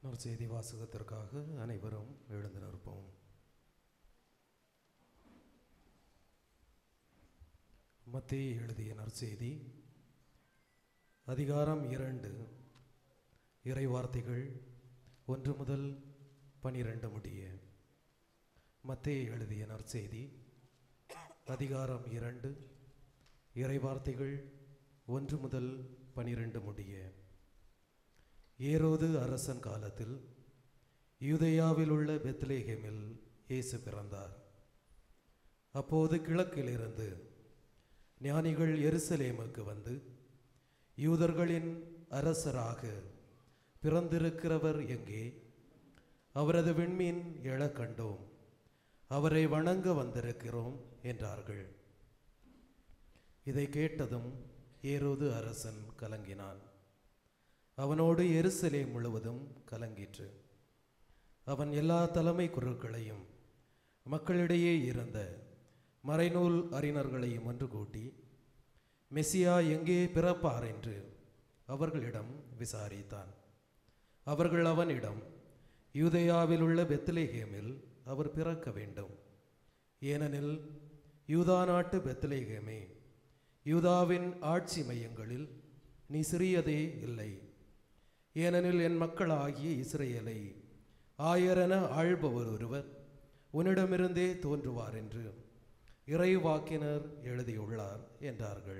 நற்செய்தி வாசகத்திற்காக அனைவரும் எழுந்து நிற்போம் மத்தேயு எழுதிய நற்செய்தி அதிகாரம் இரண்டு இறைவார்த்தைகள் ஒன்று முதல் பனிரெண்டு முடிய மத்தேயு எழுதிய நற்செய்தி அதிகாரம் இரண்டு இறைவார்த்தைகள் ஒன்று முதல் பனிரெண்டு முடிய ஏரோது அரசன் காலத்தில் யூதேயாவில் உள்ள பெத்லேஹேமில் இயேசு பிறந்தார் அப்போது கிழக்கிலிருந்து ஞானிகள் எருசலேமுக்கு வந்து யூதர்களின் அரசராக பிறந்திருக்கிறவர் எங்கே அவரது விண்மீன் எழக் கண்டோம் அவரை வணங்க வந்திருக்கிறோம் என்றார்கள் இதை கேட்டதும் ஏரோது அரசன் கலங்கினான் அவனோடு எருசலேம் முழுவதும் கலங்கிற்று அவன் எல்லா தலைமை குருக்களையும் மக்களிடையே இருந்த மறைநூல் அறிஞர்களையும் ஒன்று கூட்டி மெசியா எங்கே பிறப்பார் என்று அவர்களிடம் விசாரித்தான் அவர்கள் அவனிடம் யூதேயாவில் உள்ள பெத்லேஹேமில் அவர் பிறக்க வேண்டும் ஏனெனில் யூதா நாட்டு பெத்லேஹேமே யூதாவின் ஆட்சி மையங்களில் நீ சிறியதே இல்லை ஏனெனில் என் மக்களாகிய இஸ்ரேலை ஆயரென ஆள்பவர் ஒருவர் உன்னிடமிருந்தே தோன்றுவார் என்று இறைவாக்கினர் எழுதியுள்ளார் என்றார்கள்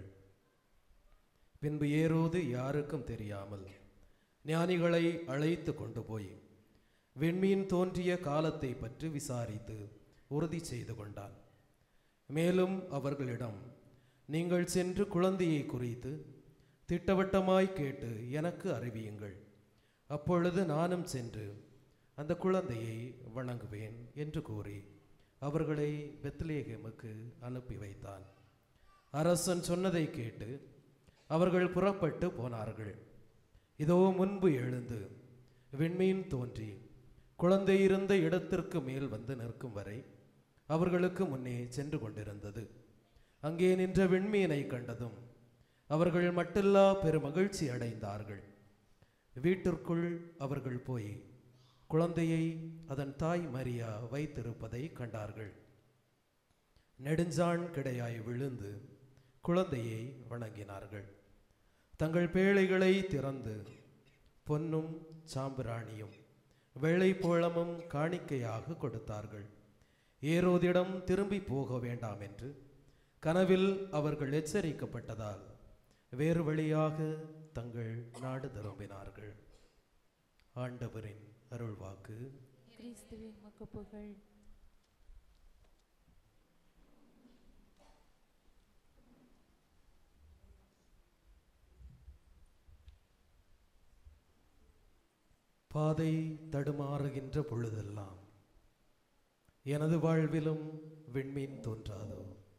பின்பு ஏரோது யாருக்கும் தெரியாமல் ஞானிகளை அழைத்து கொண்டு போய் விண்மீன் தோன்றிய காலத்தை பற்றி விசாரித்து உறுதி செய்து கொண்டான் மேலும் அவர்களிடம் நீங்கள் சென்று குழந்தையை குறித்து திட்டவட்டமாய் கேட்டு எனக்கு அறிவியுங்கள் அப்பொழுது நானும் சென்று அந்த குழந்தையை வணங்குவேன் என்று கூறி அவர்களை பெத்லேகேமுக்கு அனுப்பி வைத்தான் அரசன் சொன்னதை கேட்டு அவர்கள் புறப்பட்டு போனார்கள் இதோ முன்பு எழுந்து விண்மீன் தோன்றி குழந்தை இருந்த இடத்திற்கு மேல் வந்து நிற்கும் வரை அவர்களுக்கு முன்னே சென்று கொண்டிருந்தது அங்கே நின்ற விண்மீனை கண்டதும் அவர்கள் மட்டில்லா பெருமகிழ்ச்சி அடைந்தார்கள் வீட்டிற்குள் அவர்கள் போய் குழந்தையை அதன் தாய் மரியா வைத்திருப்பதை கண்டார்கள் நெடுஞ்சான் கிடையாய் விழுந்து குழந்தையை வணங்கினார்கள் தங்கள் பேழைகளை திறந்து பொன்னும் சாம்பிராணியும் வெள்ளை போளமும் காணிக்கையாக கொடுத்தார்கள் ஏரோதிடம் திரும்பி போக வேண்டாம் என்று கனவில் அவர்கள் எச்சரிக்கப்பட்டதால் வேறு வழியாக தங்கள் நாடு திரும்பினார்கள் ஆண்டவரின் அருள்வாக்கு கிறிஸ்துவே உமக்கு புகழ் பாதை தடுமாறுகின்ற பொழுதெல்லாம் எனது வாழ்விலும் விண்மீன் தோன்றாதோ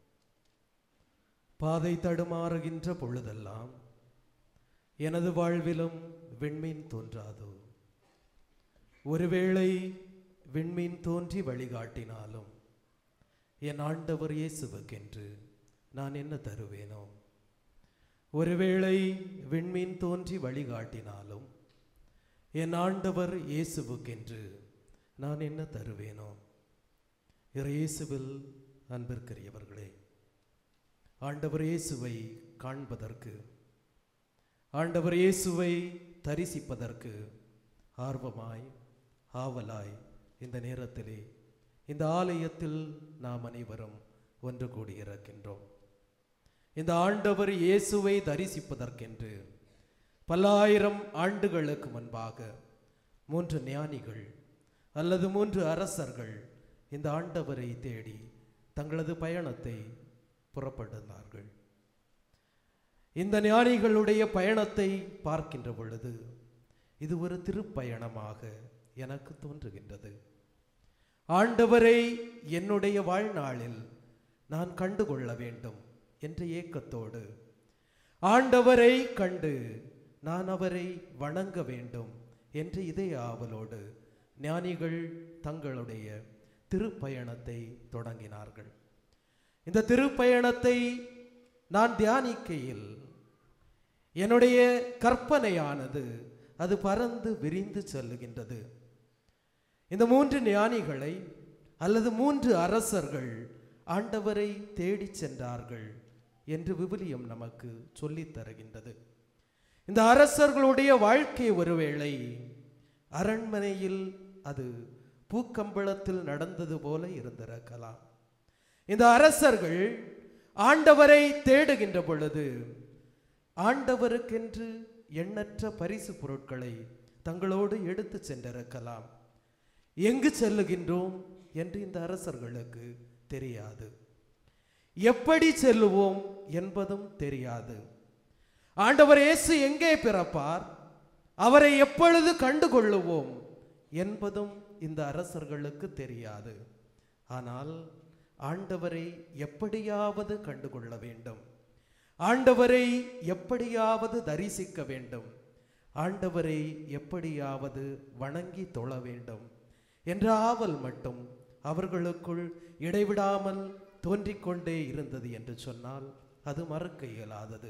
பாதை தடுமாறுகின்ற பொழுதெல்லாம் எனது வாழ்விலும் விண்மீன் தோன்றாதோ ஒருவேளை விண்மீன் தோன்றி வழிகாட்டினாலும் என் ஆண்டவர் இயேசுவுக்கென்று நான் என்ன தருவேனோ ஒருவேளை விண்மீன் தோன்றி வழிகாட்டினாலும் என் ஆண்டவர் இயேசுவுக்கென்று நான் என்ன தருவேனோ இயேசுவில் அன்பிற்குரியவர்களே ஆண்டவர் இயேசுவை காண்பதற்கு ஆண்டவர் இயேசுவை தரிசிப்பதற்கு ஆர்வமாய் ஆவலாய் இந்த நேரத்திலே இந்த ஆலயத்தில் நாம் அனைவரும் ஒன்று கூடியிருக்கின்றோம் இந்த ஆண்டவர் இயேசுவை தரிசிப்பதற்கென்று பல்லாயிரம் ஆண்டுகளுக்கு முன்பாக மூன்று ஞானிகள் அல்லது மூன்று அரசர்கள் இந்த ஆண்டவரை தேடி தங்களது பயணத்தை புறப்படுந்தார்கள் இந்த ஞானிகளுடைய பயணத்தை பார்க்கின்ற பொழுது இது ஒரு திருப்பயணமாக எனக்கு தோன்றுகின்றது ஆண்டவரை என்னுடைய வாழ்நாளில் நான் கண்டுகொள்ள வேண்டும் என்ற ஏக்கத்தோடு ஆண்டவரை கண்டு நான் அவரை வணங்க வேண்டும் என்ற இதய ஆவலோடு ஞானிகள் தங்களுடைய திருப்பயணத்தை தொடங்கினார்கள் இந்த திருப்பயணத்தை நான் தியானிக்கையில் என்னுடைய கற்பனையானது அது பறந்து விரிந்து செல்லுகின்றது இந்த மூன்று ஞானிகளை அல்லது மூன்று அரசர்கள் ஆண்டவரை தேடிச் சென்றார்கள் என்று விவிலியம் நமக்கு சொல்லித் தருகின்றது இந்த அரசர்களுடைய வாழ்க்கை ஒருவேளை அரண்மனையில் அது பூக்கம்பளத்தில் நடந்தது போல இருந்திருக்கலாம் இந்த அரசர்கள் ஆண்டவரை தேடுகின்ற பொழுது ஆண்டவருக்கென்று எண்ணற்ற பரிசு பொருட்களை தங்களோடு எடுத்து சென்றிருக்கலாம் எங்கு செல்லுகின்றோம் என்று இந்த அரசர்களுக்கு தெரியாது எப்படி செல்லுவோம் என்பதும் தெரியாது ஆண்டவர் இயேசு எங்கே பிறப்பார் அவரை எப்பொழுது கண்டுகொள்ளுவோம் என்பதும் இந்த அரசர்களுக்கு தெரியாது ஆனால் ஆண்டவரை எப்படியாவது கண்டுகொள்ள வேண்டும் ஆண்டவரை எப்படியாவது தரிசிக்க வேண்டும் ஆண்டவரை எப்படியாவது வணங்கி தொழ வேண்டும் என்ற ஆவல் மட்டும் அவர்களுக்குள் இடைவிடாமல் தோன்றிக்கொண்டே இருந்தது என்று சொன்னால் அது மறுக்க இயலாதது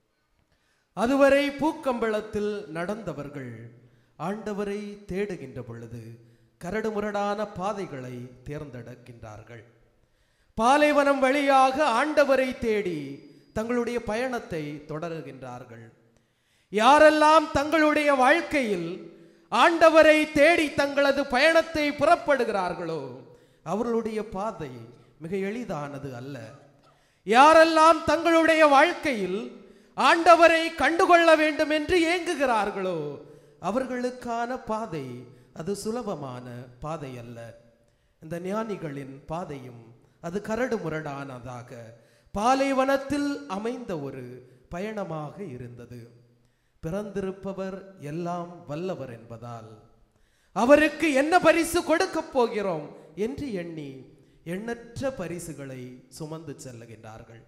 அதுவரை பூக்கம்பளத்தில் நடந்தவர்கள் ஆண்டவரை தேடுகின்ற பொழுது கரடுமுரடான பாதைகளை தேர்ந்தெடுக்கின்றார்கள் பாலைவனம் வழியாக ஆண்டவரை தேடி தங்களுடைய பயணத்தை தொடருகின்றார்கள் யாரெல்லாம் தங்களுடைய வாழ்க்கையில் ஆண்டவரை தேடி தங்களது பயணத்தை புறப்படுகிறார்களோ அவர்களுடைய பாதை மிக எளிதானது அல்ல யாரெல்லாம் தங்களுடைய வாழ்க்கையில் ஆண்டவரை கண்டுகொள்ள வேண்டும் என்று ஏங்குகிறார்களோ அவர்களுக்கான பாதை அது சுலபமான பாதை அல்ல இந்த ஞானிகளின் பாதையும் அது கரடு முரடானதாக பாலைவனத்தில் அமைந்த ஒரு பயணமாக இருந்தது பிறந்திருப்பவர் எல்லாம் வல்லவர் என்பதால் அவருக்கு என்ன பரிசு கொடுக்கப் போகிறோம் என்று எண்ணி எண்ணற்ற பரிசுகளை சுமந்து செல்லுகின்றார்கள்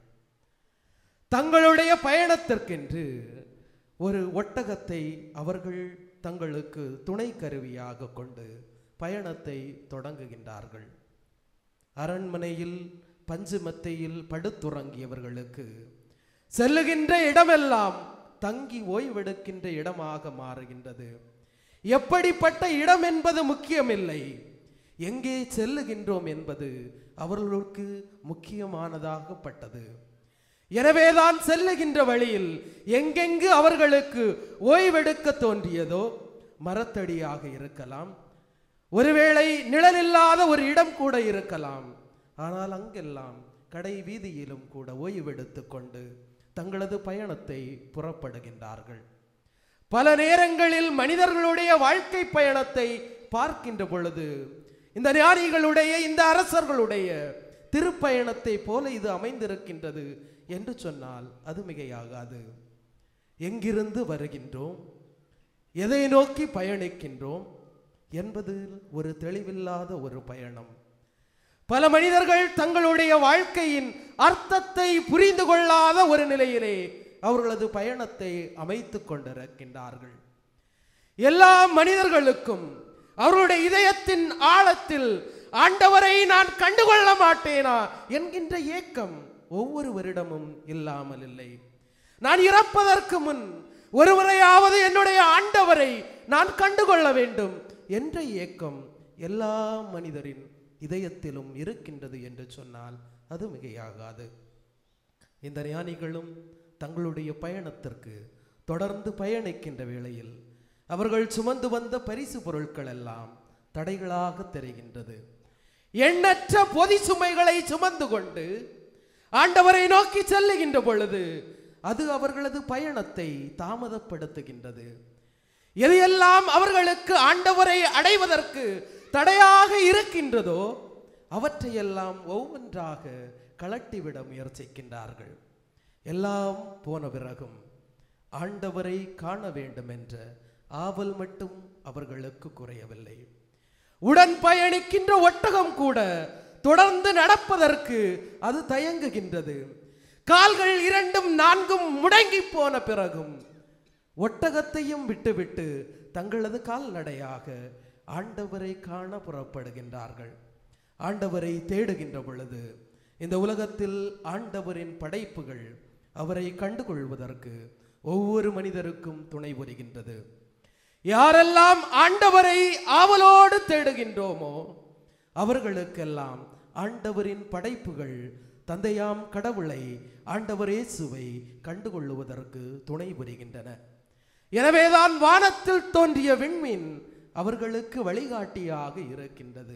தங்களுடைய பயணத்திற்கென்று ஒரு ஒட்டகத்தை அவர்கள் தங்களுக்கு துணை கருவியாக கொண்டு பயணத்தை தொடங்குகின்றார்கள் அரண்மனையில் பஞ்சுமத்தையில் படுத்துறங்கியவர்களுக்கு செல்லுகின்ற இடமெல்லாம் தங்கி ஓய்வெடுக்கின்ற இடமாக மாறுகின்றது எப்படிப்பட்ட இடம் என்பது முக்கியமில்லை எங்கே செல்லுகின்றோம் என்பது அவர்களுக்கு முக்கியமானதாகப்பட்டது எனவேதான் செல்லுகின்ற வழியில் எங்கெங்கு அவர்களுக்கு ஓய்வெடுக்க தோன்றியதோ மரத்தடியாக இருக்கலாம் ஒருவேளை நிழலில்லாத ஒரு இடம் கூட இருக்கலாம் ஆனால் அங்கெல்லாம் கடை வீதியிலும் கூட ஓய்வெடுத்துக் கொண்டு தங்களது பயணத்தை புறப்படுகின்றார்கள் பல நேரங்களில் மனிதர்களுடைய வாழ்க்கை பயணத்தை பார்க்கின்ற பொழுது இந்த ஞானிகளுடைய இந்த அரசர்களுடைய திருப்பயணத்தை போல இது அமைந்திருக்கின்றது என்று சொன்னால் அது மிகையாகாது எங்கிருந்து வருகின்றோம் எதை நோக்கி பயணிக்கின்றோம் என்பது ஒரு தெளிவில்லாத ஒரு பயணம் பல மனிதர்கள் தங்களுடைய வாழ்க்கையின் அர்த்தத்தை புரிந்து கொள்ளாத ஒரு நிலையிலே அவர்களது பயணத்தை அமைத்துக் கொண்டிருக்கின்றார்கள் எல்லா மனிதர்களுக்கும் அவருடைய இதயத்தின் ஆழத்தில் ஆண்டவரை நான் கண்டுகொள்ள மாட்டேனா என்கின்ற ஏக்கம் ஒவ்வொருவரிடமும் இல்லாமல் இல்லை நான் இறப்பதற்கு முன் ஒருவரையாவது என்னுடைய ஆண்டவரை நான் கண்டுகொள்ள வேண்டும் என்ற ஏக்கம் எல்லா மனிதரின் இதயத்திலும் இருக்கின்றது என்று சொன்னால் அது மிகையாகாது இந்த ஞானிகளும் தங்களுடைய பயணத்திற்கு தொடர்ந்து பயணிக்கின்ற வேளையில் அவர்கள் சுமந்து வந்த பரிசு பொருட்கள் எல்லாம் தடைகளாக தெரிகின்றது எண்ணற்ற பொதி சுமைகளை சுமந்து கொண்டு ஆண்டவரை நோக்கி செல்லுகின்ற பொழுது அது அவர்களது பயணத்தை தாமதப்படுத்துகின்றது எதையெல்லாம் அவர்களுக்கு ஆண்டவரை அடைவதற்கு தடையாக இருக்கின்றதோ அவற்றையெல்லாம் ஒவ்வொன்றாக கலட்டிவிட முயற்சிக்கின்றார்கள் எல்லாம் போன பிறகும் ஆண்டவரை காண வேண்டும் என்ற ஆவல் மட்டும் அவர்களுக்கு குறையவில்லை உடன் பயணிக்கின்ற ஒட்டகம் கூட தொடர்ந்து நடப்பதற்கு அது தயங்குகின்றது கால்கள் இரண்டும் நான்கும் முடங்கி போன பிறகும் ஒட்டகத்தையும் விட்டுவிட்டு தங்களது கால்நடையாக ஆண்டவரை காண புறப்படுகின்றார்கள் ஆண்டவரை தேடுகின்ற பொழுது இந்த உலகத்தில் ஆண்டவரின் படைப்புகள் அவரை கண்டுகொள்வதற்கு ஒவ்வொரு மனிதருக்கும் துணை புரிகின்றது யாரெல்லாம் ஆண்டவரை ஆவலோடு தேடுகின்றோமோ அவர்களுக்கெல்லாம் ஆண்டவரின் படைப்புகள் தந்தையாம் கடவுளை ஆண்டவர் இயேசுவை கண்டுகொள்ளுவதற்கு துணை புரிகின்றன எனவேதான் வானத்தில் தோன்றிய விண்மீன் அவர்களுக்கு வழிகாட்டியாக இருக்கின்றது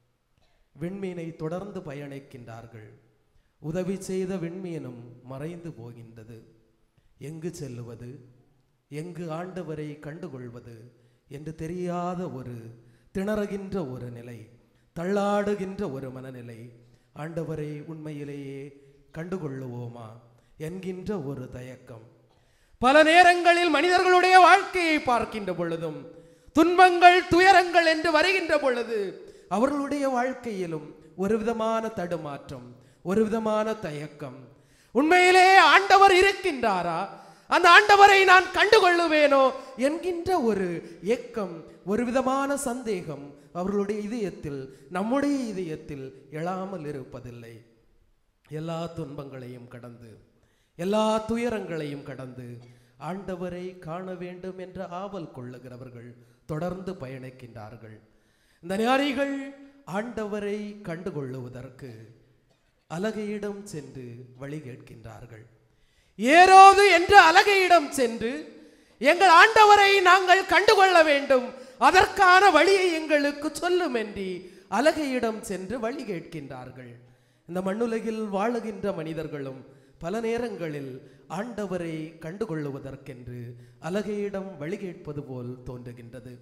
விண்மீனை தொடர்ந்து பயணிக்கின்றார்கள் உதவி செய்த விண்மீனும் மறைந்து போகின்றது எங்கு செல்லுவது எங்கு ஆண்டவரை கண்டுகொள்வது என்று தெரியாத ஒரு திணறுகின்ற ஒரு நிலை தள்ளாடுகின்ற ஒரு மனநிலை ஆண்டவரை உண்மையிலேயே கண்டுகொள்ளுவோமா என்கின்ற ஒரு தயக்கம் பல நேரங்களில் மனிதர்களுடைய வாழ்க்கையை பார்க்கின்ற பொழுதும் துன்பங்கள் துயரங்கள் என்று வருகின்ற பொழுது அவர்களுடைய வாழ்க்கையிலும் ஒரு விதமான தடுமாற்றம் ஒரு விதமான தயக்கம் உண்மையிலே ஆண்டவர் இருக்கின்றாரா அந்த ஆண்டவரை நான் கண்டுகொள்ளுவேனோ என்கின்ற ஒரு ஏக்கம் ஒரு விதமான சந்தேகம் அவர்களுடைய இதயத்தில் நம்முடைய இதயத்தில் எழாமல் இருப்பதில்லை எல்லா துன்பங்களையும் கடந்து எல்லா துயரங்களையும் கடந்து ஆண்டவரை காண வேண்டும் என்ற ஆவல் கொள்ளுகிறவர்கள் தொடர்ந்து பயணிக்கின்றார்கள் இந்த ஞானிகள் ஆண்டவரை கண்டுகொள்ளுவதற்கு அலகையிடம் சென்று வழி கேட்கின்றார்கள் ஏரோது என்ற அலகையிடம் சென்று எங்கள் ஆண்டவரை நாங்கள் கண்டுகொள்ள வேண்டும் அதற்கான வழியை எங்களுக்கு சொல்லும் என்று அலகையிடம் சென்று வழி கேட்கின்றார்கள் இந்த மண்ணுலகில் வாழுகின்ற மனிதர்களும் பல நேரங்களில் ஆண்டவரை கண்டுகொள்ளுவதற்கென்று அலகையிடம் வழி கேட்பது போல் தோன்றுகின்றது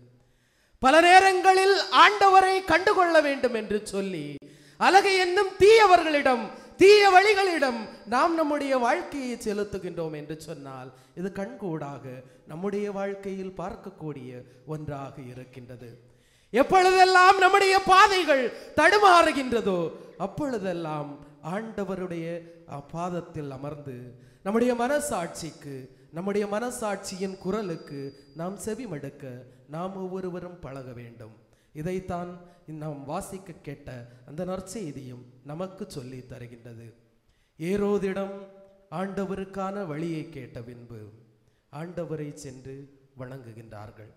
பல நேரங்களில் ஆண்டவரை கண்டுகொள்ள வேண்டும் என்று சொல்லி அலகை என்னும் தீயவர்களிடம் தீய வழிகளிடம் நாம் நம்முடைய வாழ்க்கையை செலுத்துகின்றோம் என்று சொன்னால் இது கண்கூடாக நம்முடைய வாழ்க்கையில் பார்க்கக்கூடிய ஒன்றாக இருக்கின்றது எப்பொழுதெல்லாம் நம்முடைய பாதைகள் தடுமாறுகின்றதோ அப்பொழுதெல்லாம் ஆண்டவருடைய அஹ், பாதத்தில் அமர்ந்து நம்முடைய மனசாட்சிக்கு நம்முடைய மனசாட்சியின் குரலுக்கு நாம் செவிமடுக்க நாம் ஒவ்வொருவரும் பழக வேண்டும் இதைத்தான் நாம் வாசிக்க கேட்ட அந்த நற்செய்தியும் நமக்கு சொல்லி தருகின்றது ஏரோதிடம் ஆண்டவருக்கான வழியை கேட்ட பின்பு ஆண்டவரை சென்று வணங்குகின்றார்கள்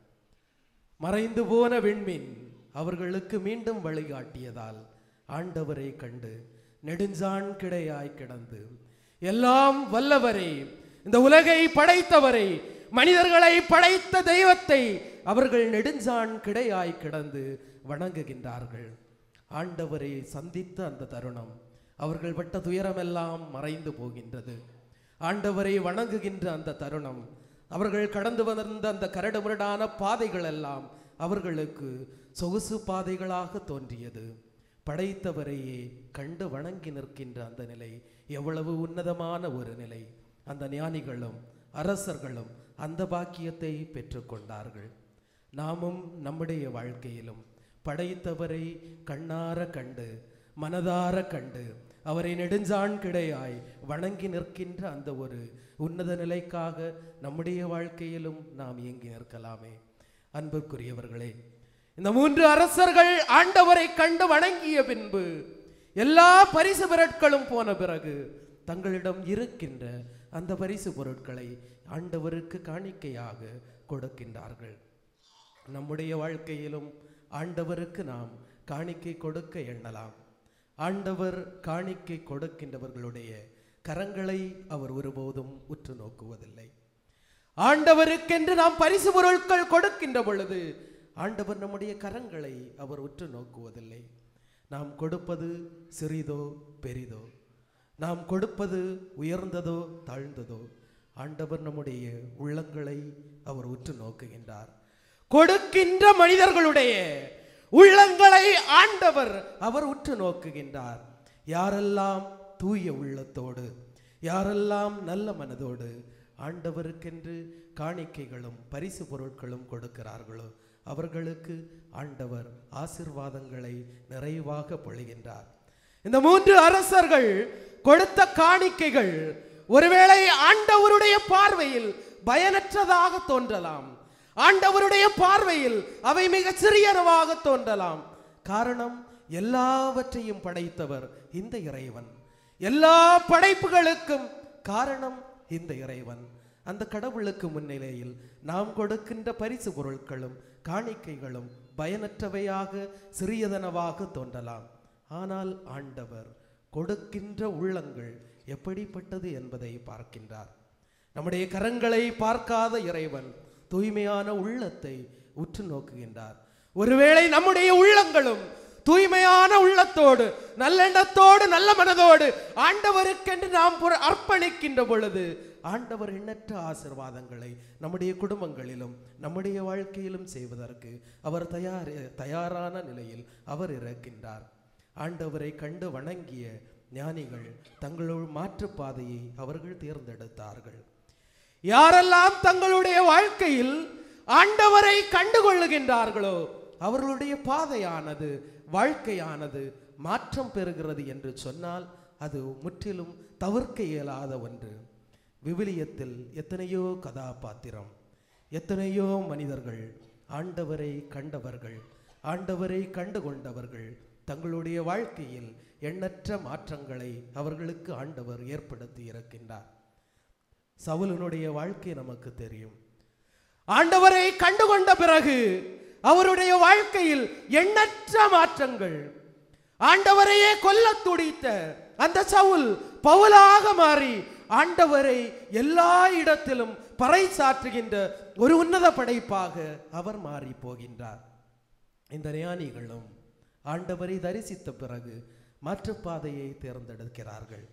மறைந்து போன விண்மீன் அவர்களுக்கு மீண்டும் வழிகாட்டியதால் ஆண்டவரை கண்டு நெடுஞ்சான் கிடையாய் கிடந்து எல்லாம் வல்லவரை இந்த உலகை படைத்தவரை மனிதர்களை படைத்த தெய்வத்தை அவர்கள் நெடுஞ்சான் கிடையாய் கிடந்து வணங்குகின்றார்கள் ஆண்டவரை சந்தித்த அந்த தருணம் அவர்கள் பட்ட துயரமெல்லாம் மறைந்து போகின்றது ஆண்டவரை வணங்குகின்ற அந்த தருணம் அவர்கள் கடந்து வந்த அந்த கரடுமுரடான பாதைகள் எல்லாம் அவர்களுக்கு சொகுசு பாதைகளாக தோன்றியது படைத்தவரையே கண்டு வணங்கி நிற்கின்ற அந்த நிலை எவ்வளவு உன்னதமான ஒரு நிலை அந்த ஞானிகளும் அரசர்களும் அந்த பாக்கியத்தை பெற்றுக்கொண்டார்கள் நாமும் நம்முடைய வாழ்க்கையிலும் படைத்தவரை கண்ணார கண்டு மனதார கண்டு அவரை நெடுஞ்சான் கிடையாய் வணங்கி நிற்கின்ற அந்த ஒரு உன்னத நிலைக்காக நம்முடைய வாழ்க்கையிலும் நாம் இயங்கி நிற்கலாமே அன்புக்குரியவர்களே இந்த மூன்று அரசர்கள் ஆண்டவரை கண்டு வணங்கிய பின்பு எல்லா பரிசு பொருட்களும் போன பிறகு தங்களிடம் இருக்கின்ற அந்த பரிசு பொருட்களை ஆண்டவருக்கு காணிக்கையாக கொடுக்கின்றார்கள் நம்முடைய வாழ்க்கையிலும் ஆண்டவருக்கு நாம் காணிக்கை கொடுக்க எண்ணலாம் ஆண்டவர் காணிக்கை கொடுக்கின்றவர்களுடைய கரங்களை அவர் ஒருபோதும் உற்று நோக்குவதில்லை ஆண்டவருக்கென்று நாம் பரிசு பொருட்கள் கொடுக்கின்ற பொழுது ஆண்டவர் நம்முடைய கரங்களை அவர் உற்று நோக்குவதில்லை நாம் கொடுப்பது சிறிதோ பெரிதோ நாம் கொடுப்பது உயர்ந்ததோ தாழ்ந்ததோ ஆண்டவர் நம்முடைய உள்ளங்களை அவர் உற்று நோக்குகின்றார் கொடுக்கின்ற மனிதர்களுடைய உள்ளங்களை ஆண்டவர் அவர் உற்று நோக்குகின்றார் யாரெல்லாம் தூய உள்ளத்தோடு யாரெல்லாம் நல்ல மனதோடு ஆண்டவருக்கென்று காணிக்கைகளும் பரிசு பொருட்களும் கொடுக்கிறார்களோ அவர்களுக்கு ஆண்டவர் ஆசிர்வாதங்களை நிறைவாக பொழிகின்றார் இந்த மூன்று அரசர்கள் கொடுத்த காணிக்கைகள் ஒருவேளை ஆண்டவருடைய பார்வையில் பயனற்றதாக தோன்றலாம் ஆண்டவருடைய பார்வையில் அவை மிக சிறியனவாக தோன்றலாம் காரணம் எல்லாவற்றையும் படைத்தவர் இந்த இறைவன் எல்லா படைப்புகளுக்கும் காரணம் இந்த இறைவன் அந்த கடவுளுக்கு முன்னிலையில் நாம் கொடுக்கின்ற பரிசு பொருட்களும் காணிக்கைகளும் பயனற்றவையாக சிறியதனவாக தோன்றலாம் ஆனால் ஆண்டவர் கொடுக்கின்ற உள்ளங்கள் எப்படிப்பட்டது என்பதை பார்க்கின்றார் நம்முடைய கரங்களை பார்க்காத இறைவன் தூய்மையான உள்ளத்தை உற்று நோக்குகின்றார் ஒருவேளை நம்முடைய உள்ளங்களும் தூய்மையான உள்ளத்தோடு நல்லெண்ணத்தோடு நல்ல மனதோடு ஆண்டவருக்கென்று நாம் புற- அர்ப்பணிக்கின்ற பொழுது ஆண்டவர் எண்ணற்ற ஆசிர்வாதங்களை நம்முடைய குடும்பங்களிலும் நம்முடைய வாழ்க்கையிலும் செய்வதற்கு அவர் தயார் தயாரான நிலையில் அவர் இருக்கின்றார் ஆண்டவரை கண்டு வணங்கிய ஞானிகள் தங்களுள் மாற்றுப்பாதையை அவர்கள் தேர்ந்தெடுத்தார்கள் யாரெல்லாம் தங்களுடைய வாழ்க்கையில் ஆண்டவரை கண்டுகொள்ளுகின்றார்களோ அவர்களுடைய பாதையானது வாழ்க்கையானது மாற்றம் பெறுகிறது என்று சொன்னால் அது முற்றிலும் தவிர்க்க இயலாத ஒன்று விவிலியத்தில் எத்தனையோ கதாபாத்திரம் எத்தனையோ மனிதர்கள் ஆண்டவரை கண்டவர்கள் ஆண்டவரை கண்டு கொண்டவர்கள் தங்களுடைய வாழ்க்கையில் எண்ணற்ற மாற்றங்களை அவர்களுக்கு ஆண்டவர் ஏற்படுத்தி இருக்கின்றார் சவுலனுடைய வாழ்க்கை நமக்கு தெரியும் ஆண்டவரை கண்டுகொண்ட பிறகு அவருடைய வாழ்க்கையில் எண்ணற்ற மாற்றங்கள் ஆண்டவரையே கொல்ல துடித்த அந்த சவுல் பவுலாக மாறி ஆண்டவரை எல்லா இடத்திலும் பறைசாற்றுகின்ற ஒரு உன்னத படைப்பாக அவர் மாறி போகின்றார் இந்த ஞானிகளும் ஆண்டவரை தரிசித்த பிறகு மாற்றுப்பாதையை தேர்ந்தெடுக்கிறார்கள்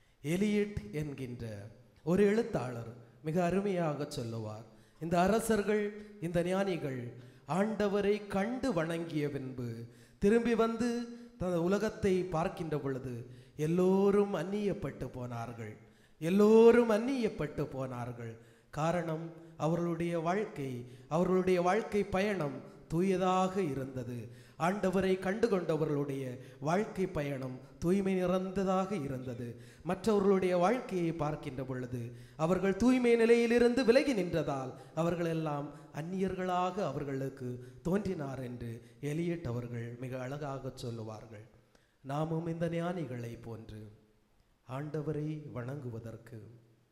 எலியட் என்கின்ற ஒரு எழுத்தாளர் மிக அருமையாக சொல்லுவார் இந்த அரசர்கள் இந்த ஞானிகள் ஆண்டவரை கண்டு வணங்கிய பின்பு திரும்பி வந்து தனது உலகத்தை பார்க்கின்ற பொழுது எல்லோரும் அந்நியப்பட்டு போனார்கள் எல்லோரும் அந்நியப்பட்டு போனார்கள் காரணம் அவர்களுடைய வாழ்க்கை அவர்களுடைய வாழ்க்கை பயணம் தூயதாக இருந்தது ஆண்டவரை கண்டுகொண்டவர்களுடைய வாழ்க்கை பயணம் தூய்மை நிறைந்ததாக இருந்தது மற்றவர்களுடைய வாழ்க்கையை பார்க்கின்ற பொழுது அவர்கள் தூய்மை நிலையிலிருந்து விலகி நின்றதால் அவர்கள் எல்லாம் அந்நியர்களாக அவர்களுக்கு தோன்றினார் என்று எலியட் அவர்கள் மிக அழகாக சொல்லுவார்கள் நாமும் இந்த ஞானிகளை போன்று ஆண்டவரை வணங்குவதற்கு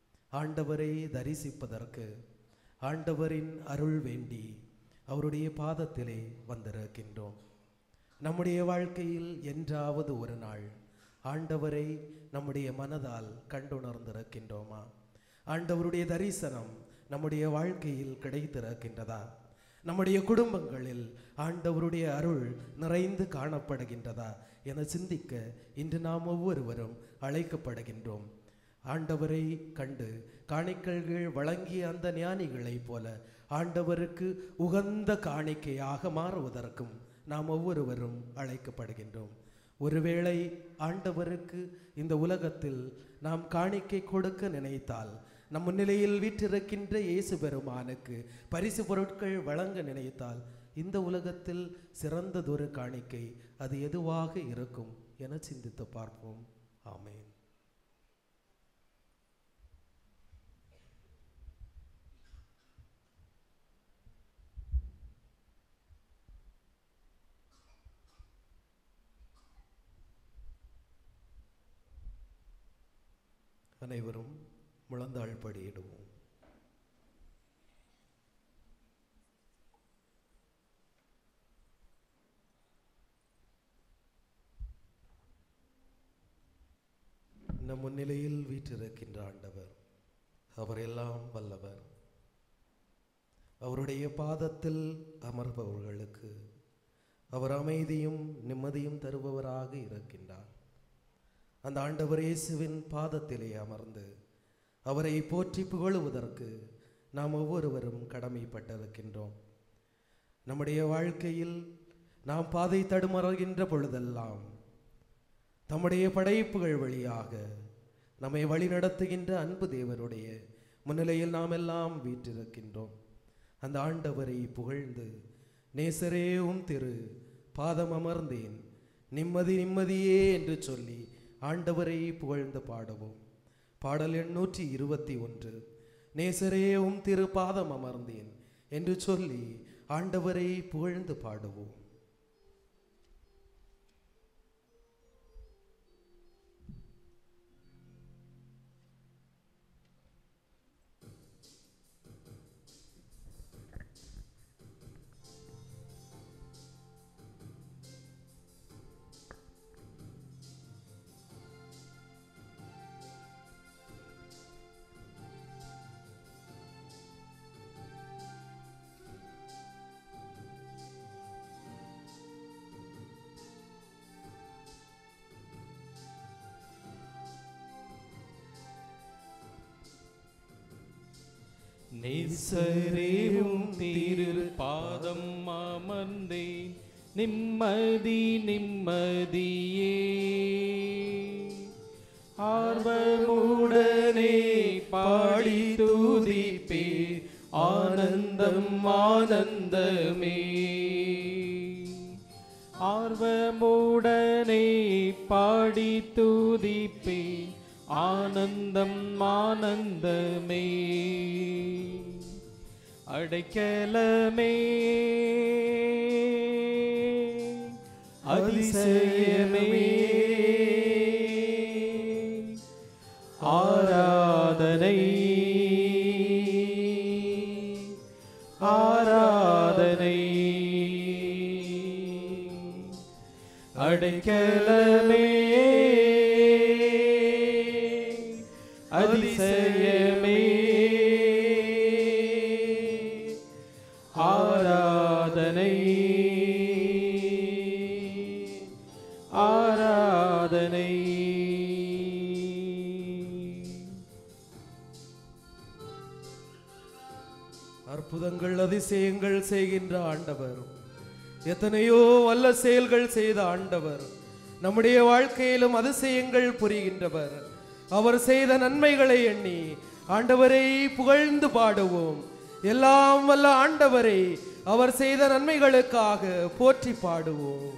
ஆண்டவரை தரிசிப்பதற்கு ஆண்டவரின் அருள் வேண்டி அவருடைய பாதத்திலே வந்திருக்கின்றோம் நம்முடைய வாழ்க்கையில் என்றாவது ஒரு நாள் ஆண்டவரை நம்முடைய மனதால் கண்டுணர்ந்திருக்கின்றோமா ஆண்டவருடைய தரிசனம் நம்முடைய வாழ்க்கையில் கிடைத்திருக்கின்றதா நம்முடைய குடும்பங்களில் ஆண்டவருடைய அருள் நிறைந்து காணப்படுகின்றதா என சிந்திக்க இன்று நாம் ஒவ்வொருவரும் அழைக்கப்படுகின்றோம் ஆண்டவரை கண்டு காணிக்கைகள் வழங்கிய அந்த ஞானிகளைப் போல ஆண்டவருக்கு உகந்த காணிக்கையாக மாறுவதற்கும் நாம் ஒவ்வொருவரும் அழைக்கப்படுகின்றோம் ஒருவேளை ஆண்டவருக்கு இந்த உலகத்தில் நாம் காணிக்கை கொடுக்க நினைத்தால் நம் முன்னிலையில் வீற்றிருக்கின்ற இயேசு பெருமானுக்கு பரிசு பொருட்கள் வழங்க நினைத்தால் இந்த உலகத்தில் சிறந்ததொரு காணிக்கை அது எதுவாக இருக்கும் என சிந்தித்து பார்ப்போம் ஆமென் அனைவரும் முழந்தாள் படியிடுவோம் நம் முன்னிலையில் வீற்றிருக்கின்ற ஆண்டவர் அவர் எல்லாம் வல்லவர் அவருடைய பாதத்தில் அமர்பவர்களுக்கு அவர் அமைதியும் நிம்மதியும் தருபவராக இருக்கின்றார் அந்த ஆண்டவர் இயேசுவின் பாதத்திலே அமர்ந்து அவரை போற்றி புகழுவதற்கு நாம் ஒவ்வொருவரும் கடமைப்பட்டிருக்கின்றோம் நம்முடைய வாழ்க்கையில் நாம் பாதை தடுமாறுகின்ற பொழுதெல்லாம் தம்முடைய படைப்புகள் வழியாக நம்மை வழிநடத்துகின்ற அன்பு தேவனுடைய முன்னிலையில் நாம் எல்லாம் வீற்றிருக்கின்றோம் அந்த ஆண்டவரை புகழ்ந்து நேசரே உம் திரு பாதம் அமர்ந்தேன் நிம்மதி நிம்மதியே என்று சொல்லி ஆண்டவரை புகழ்ந்து பாடுவோம் பாடல் எண்ணூற்றி இருபத்தி ஒன்று நேசரே உம் திரு பாதம் அமர்ந்தேன் என்று சொல்லி ஆண்டவரை புகழ்ந்து பாடுவோம் நேசரேவும் திரு பாதம் அமர்ந்தேன் நிம்மதி நிம்மதியே ஆர்வமுடனே பாடி தூதிப்பே ஆனந்தம் ஆனந்தமே ஆர்வமுடனே பாடி தூதிப்பே ஆனந்தம் ஆனந்தமே அடைக்கலமே அதிசயமே ஆராதனை ஆராதனை அடைக்கலமே அதிசயமே ஆராதனை ஆராதனை அற்புதங்கள் அதிசயங்கள் செய்கின்ற ஆண்டவர் எத்தனையோ வல்ல செயல்கள் செய்த ஆண்டவர் நம்முடைய வாழ்க்கையிலும் அதிசயங்கள் புரிகின்றவர் அவர் செய்த நன்மைகளை எண்ணி ஆண்டவரை புகழ்ந்து பாடுவோம் எல்லாம் வல்ல ஆண்டவரை அவர் செய்த நன்மைகளுக்காக போற்றி பாடுவோம்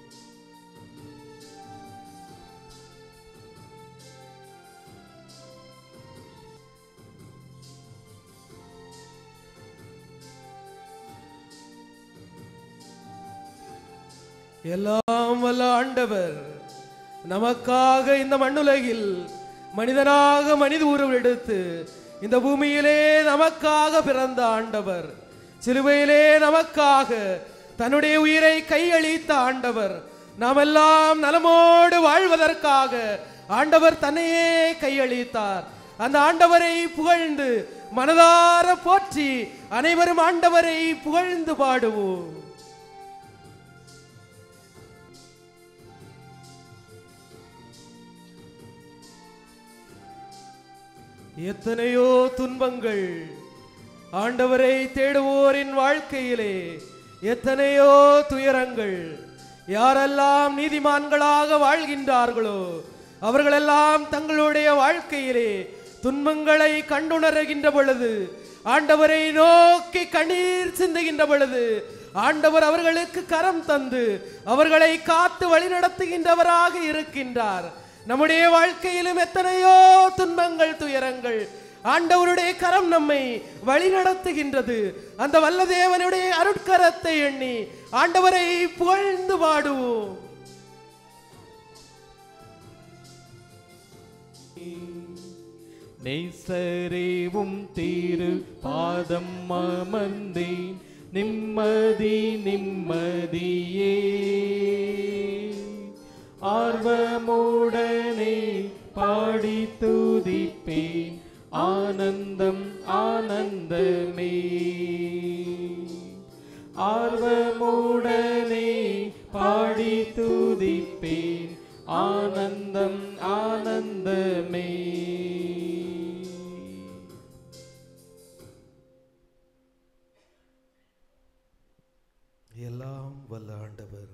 எல்லாம் வல்ல ஆண்டவர் நமக்காக இந்த மண்ணுலகில் மனிதனாக மனித உருவம் எடுத்து இந்த பூமியிலே நமக்காக பிறந்த ஆண்டவர் சிலுவையிலே நமக்காக தன்னுடைய உயிரை கையளித்த ஆண்டவர் நாம் எல்லாம் நலமோடு வாழ்வதற்காக ஆண்டவர் தன்னையே கையளித்தார் அந்த ஆண்டவரை புகழ்ந்து மனதார போற்றி அனைவரும் ஆண்டவரை புகழ்ந்து பாடுவோம் எத்தனையோ துன்பங்கள் ஆண்டவரை தேடுவோரின் வாழ்க்கையிலே எத்தனையோ துயரங்கள் யாரெல்லாம் நீதிமான்களாக வாழ்கின்றார்களோ அவர்களெல்லாம் தங்களுடைய வாழ்க்கையிலே துன்பங்களை கண்டுணர்கின்ற பொழுது ஆண்டவரை நோக்கி கண்ணீர் சிந்துகின்ற பொழுது ஆண்டவர் அவர்களுக்கு கரம் தந்து அவர்களை காத்து வழிநடத்துகின்றவராக இருக்கின்றார் நம்முடைய வாழ்க்கையிலும் எத்தனையோ துன்பங்கள் துயரங்கள் ஆண்டவருடைய கரம் நம்மை வழிநடத்துகின்றது அந்த வல்ல தேவனுடைய அருட்கரத்தை எண்ணி ஆண்டவரை புகழ்ந்து பாடுவோம் நெய்சரேவும் தீரு பாதம் அமர்ந்தேன் நிம்மதி நிம்மதியே ஆர்வமுடனே பாடி துதிப்பேன் ஆனந்தம் ஆனந்தமே ஆர்வமுடனே பாடி துதிப்பேன் ஆனந்தம் ஆனந்தமே எல்லாம் வல்ல ஆண்டவர்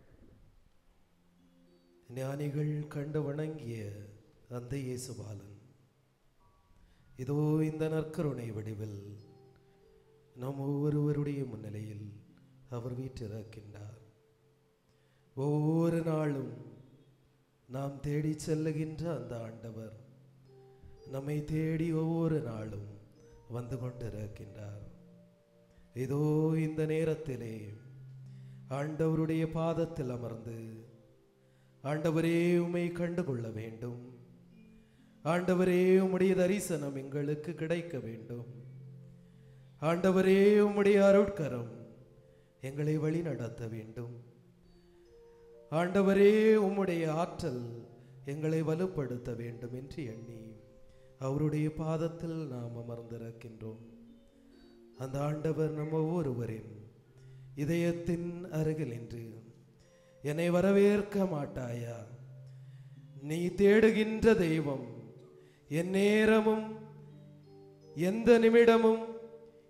ஞானிகள் கண்டு வணங்கிய அந்த இயேசுபாலன் இதோ இந்த நற்கருணை வடிவில் நம் ஒவ்வொருவருடைய முன்னிலையில் அவர் வீற்றிருக்கின்றார் ஒவ்வொரு நாளும் நாம் தேடி செல்லுகின்ற அந்த ஆண்டவர் நம்மை தேடி ஒவ்வொரு நாளும் வந்து கொண்டிருக்கின்றார் இதோ இந்த நேரத்திலே ஆண்டவருடைய பாதத்தில் அமர்ந்து ஆண்டவரே உம்மை கண்டு கொள்ள வேண்டும் ஆண்டவரே உம்முடைய தரிசனம் எங்களுக்கு கிடைக்க வேண்டும் ஆண்டவரே உம்முடைய அருட்கரம் எங்களை வழி நடத்த வேண்டும் ஆண்டவரே உம்முடைய ஆற்றல் எங்களை வலுப்படுத்த வேண்டும் என்று எண்ணி அவருடைய பாதத்தில் நாம் அமர்ந்திருக்கின்றோம் அந்த ஆண்டவர் நம் ஒவ்வொருவரின் இதயத்தின் அருகில் நின்று என்னை வரவேற்க மாட்டாயா நீ தேடுகின்ற தெய்வம் என் நேரமும் எந்த நிமிடமும்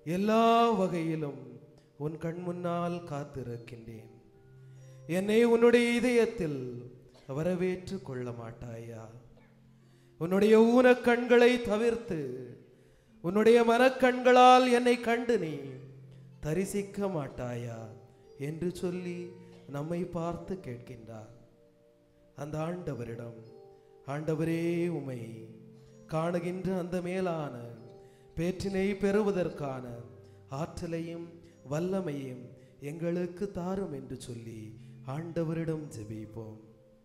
எல்லா வகையிலும் உன் கண் முன்னால் காத்திருக்கின்றேன் என்னை உன்னுடைய இதயத்தில் வரவேற்று கொள்ள மாட்டாயா உன்னுடைய ஊனக் கண்களை தவிர்த்து உன்னுடைய மனக்கண்களால் என்னை கண்டு நீ தரிசிக்க மாட்டாயா என்று சொல்லி நம்மை பார்த்து கேட்கின்றார் அந்த ஆண்டவரிடம் ஆண்டவரே உமை காணுகின்ற அந்த மேலான பேற்றினை பெறுவதற்கான ஆற்றலையும் வல்லமையும் எங்களுக்கு தாரும் என்று சொல்லி ஆண்டவரிடம் ஜெபிப்போம்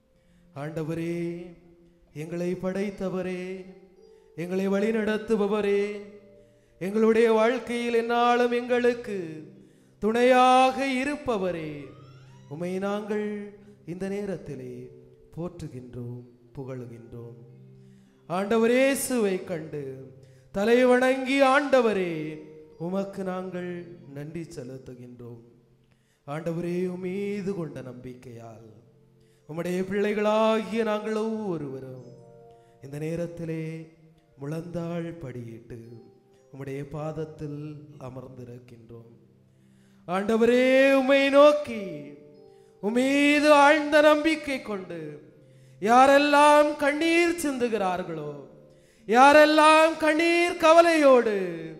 ஆண்டவரே எங்களை படைத்தவரே எங்களை வழிநடத்துபவரே எங்களுடைய வாழ்க்கையில் என்னாலும் எங்களுக்கு துணையாக இருப்பவரே உமை நாங்கள் இந்த நேரத்திலே போற்றுகின்றோம் புகழுகின்றோம் ஆண்டவரே இயேசுவை கண்டு தலை வணங்கி ஆண்டவரே உமக்கு நாங்கள் நன்றி செலுத்துகின்றோம் ஆண்டவரே உமீது கொண்ட நம்பிக்கையால் உம்முடைய பிள்ளைகளாகிய நாங்கள் ஒவ்வொருவரும் இந்த நேரத்திலே முழந்தாள் படியிட்டு உம்முடைய பாதத்தில் அமர்ந்திருக்கின்றோம் ஆண்டவரே உம்மை நோக்கி உமீது ஆழ்ந்த நம்பிக்கை கொண்டு யாரெல்லாம் கண்ணீர் சிந்துகிறார்களோ யாரெல்லாம் கண்ணீர் கவலையோடு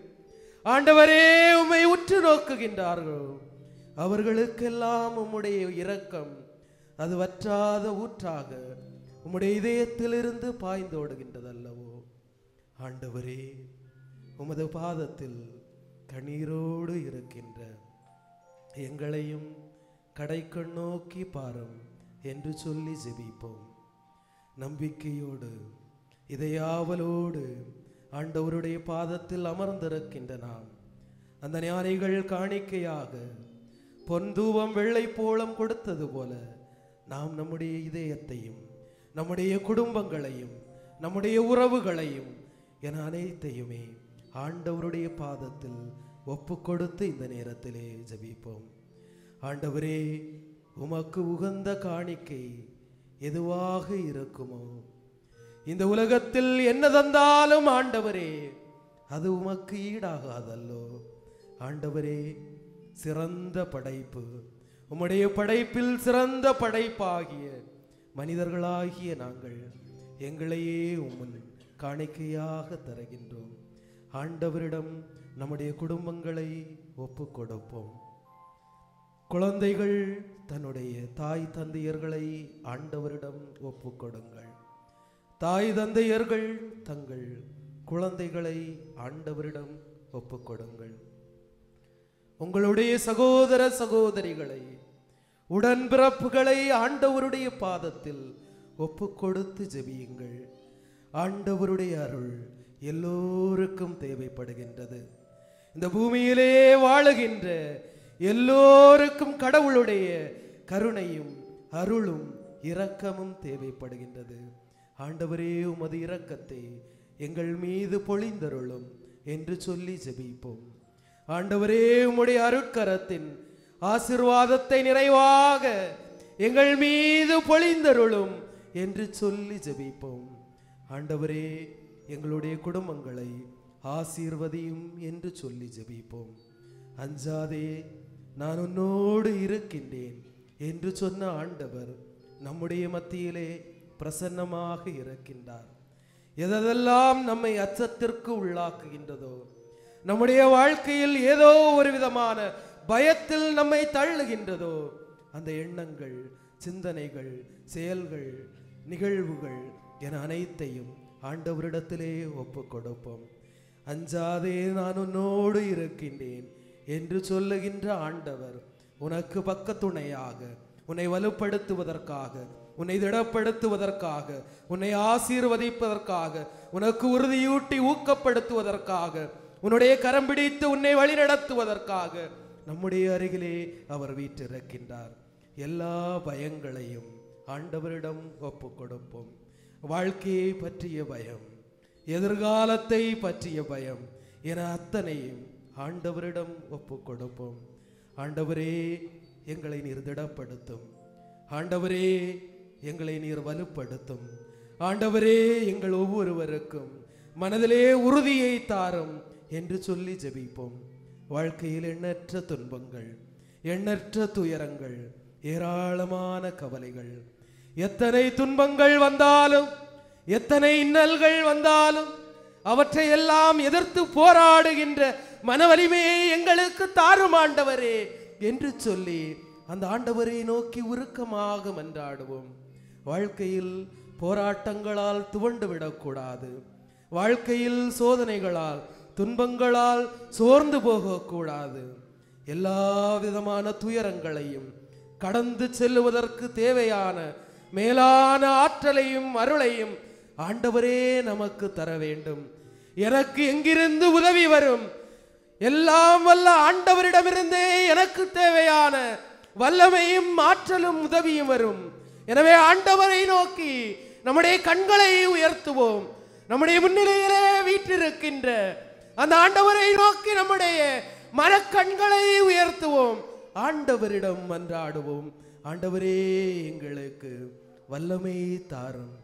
ஆண்டவரே உம்மை உற்று நோக்குகின்றார்களோ அவர்களுக்கெல்லாம் உம்முடைய இரக்கம் அது வற்றாத ஊற்றாக உம்முடைய இதயத்திலிருந்து பாய்ந்தோடுகின்றதல்லவோ ஆண்டவரே உமது பாதத்தில் கண்ணீரோடு இருக்கின்ற எங்களையும் கடைக்கண் நோக்கி பாரும் என்று சொல்லி ஜெபிப்போம் நம்பிக்கையோடு இதயாவலோடு ஆண்டவருடைய பாதத்தில் அமர்ந்திருக்கின்ற நாம் அந்த ஞானிகள் காணிக்கையாக பொன் தூபம் வெள்ளை போலம் கொடுத்தது போல நாம் நம்முடைய இதயத்தையும் நம்முடைய குடும்பங்களையும் நம்முடைய உறவுகளையும் என அனைத்தையுமே ஆண்டவருடைய பாதத்தில் ஒப்பு கொடுத்து இந்த நேரத்திலே ஜெபிப்போம் ஆண்டவரே உமக்கு உகந்த காணிக்கை எதுவாக இருக்குமோ இந்த உலகத்தில் என்ன தந்தாலும் ஆண்டவரே அது உமக்கு ஈடாகாதல்லோ ஆண்டவரே சிறந்த படைப்பு உம்முடைய படைப்பில் சிறந்த படைப்பாகிய மனிதர்களாகிய நாங்கள் எங்களையே உம்மன் காணிக்கையாக தருகின்றோம் ஆண்டவரிடம் நம்முடைய குடும்பங்களை ஒப்பு கொடுப்போம் குழந்தைகள் தன்னுடைய தாய் தந்தையர்களை ஆண்டவரிடம் ஒப்பு கொடுங்கள் தாய் தந்தையர்கள் தங்கள் குழந்தைகளை ஆண்டவரிடம் ஒப்பு கொடுங்கள் உங்களுடைய சகோதர சகோதரிகளை உடன்பிறப்புகளை ஆண்டவருடைய பாதத்தில் ஒப்பு கொடுத்து ஜெபியுங்கள் ஆண்டவருடைய அருள் எல்லோருக்கும் தேவைப்படுகின்றது இந்த பூமியிலே வாழுகின்ற எல்லோருக்கும் கடவுளுடைய கருணையும் அருளும் இரக்கமும் தேவைப்படுகின்றது ஆண்டவரே உமது இரக்கத்தை எங்கள் மீது பொழிந்தருளும் என்று சொல்லி ஜெபிப்போம் ஆண்டவரே உம்முடைய அருட்கரத்தின் ஆசிர்வாதத்தை நிறைவாக எங்கள் மீது பொழிந்தருளும் என்று சொல்லி ஜெபிப்போம் ஆண்டவரே எங்களுடைய குடும்பங்களை ஆசீர்வதியும் என்று சொல்லி ஜெபிப்போம் அஞ்சாதே நான் உன்னோடு இருக்கின்றேன் என்று சொன்ன ஆண்டவர் நம்முடைய மத்தியிலே பிரசன்னமாக இருக்கின்றார் எதெல்லாம் நம்மை அச்சத்திற்கு உள்ளாக்குகின்றதோ நம்முடைய வாழ்க்கையில் ஏதோ ஒரு விதமான பயத்தில் நம்மை தள்ளுகின்றதோ அந்த எண்ணங்கள் சிந்தனைகள் செயல்கள் நிகழ்வுகள் என அனைத்தையும் ஆண்டவரிடத்திலே ஒப்பு கொடுப்போம் அஞ்சாதே நான் உன்னோடு இருக்கின்றேன் என்று சொல்லுகின்ற ஆண்டவர் உனக்கு பக்கத்துணையாக உன்னை வலுப்படுத்துவதற்காக உன்னை திடப்படுத்துவதற்காக உன்னை ஆசீர்வதிப்பதற்காக உனக்கு உறுதியூட்டி ஊக்கப்படுத்துவதற்காக உன்னுடைய கரம் பிடித்து உன்னை வழிநடத்துவதற்காக நம்முடைய அருகிலே அவர் வீற்றிருக்கின்றார் எல்லா பயங்களையும் ஆண்டவரிடம் ஒப்பு கொடுப்போம் வாழ்க்கையை பற்றிய பயம் எதிர்காலத்தை பற்றிய பயம் என அத்தனையும் ஆண்டவரிடம் ஒப்பு கொடுப்போம் ஆண்டவரே எங்களை நீர் திடப்படுத்தும் ஆண்டவரே எங்களை நீர் வலுப்படுத்தும் ஆண்டவரே எங்கள் ஒவ்வொருவருக்கும் மனதிலே உறுதியை தாரும் என்று சொல்லி ஜெபிப்போம் வாழ்க்கையில் எண்ணற்ற துன்பங்கள் எண்ணற்ற துயரங்கள் ஏராளமான கவலைகள் எத்தனை துன்பங்கள் வந்தாலும் எத்தனை இன்னல்கள் வந்தாலும் அவற்றை எல்லாம் எதிர்த்து போராடுகின்ற மனவலிமையை எங்களுக்கு தாரும் ஆண்டவரே என்று சொல்லி அந்த ஆண்டவரை நோக்கி உருக்கமாக மன்றாடுவோம் வாழ்க்கையில் போராட்டங்களால் துவண்டு விடக்கூடாது வாழ்க்கையில் சோதனைகளால் துன்பங்களால் சோர்ந்து போகக்கூடாது எல்லா விதமான துயரங்களையும் கடந்து செல்லுவதற்கு தேவையான மேலான ஆற்றலையும் அருளையும் ஆண்டவரே நமக்கு தர வேண்டும் எனக்கு எங்கிருந்து உதவி வரும் எல்லாம் வல்ல ஆண்டவரிடமிருந்தே எனக்கு தேவையான வல்லமையும் ஆற்றலும் உதவியும் வரும் எனவே ஆண்டவரை நோக்கி நம்முடைய கண்களை உயர்த்துவோம் நம்முடைய முன்னிலையிலே வீற்றிருக்கின்ற அந்த ஆண்டவரை நோக்கி நம்முடைய மனக்கண்களை உயர்த்துவோம் ஆண்டவரிடம் மன்றாடுவோம் ஆண்டவரே எங்களுக்கு வல்லமை தாரும்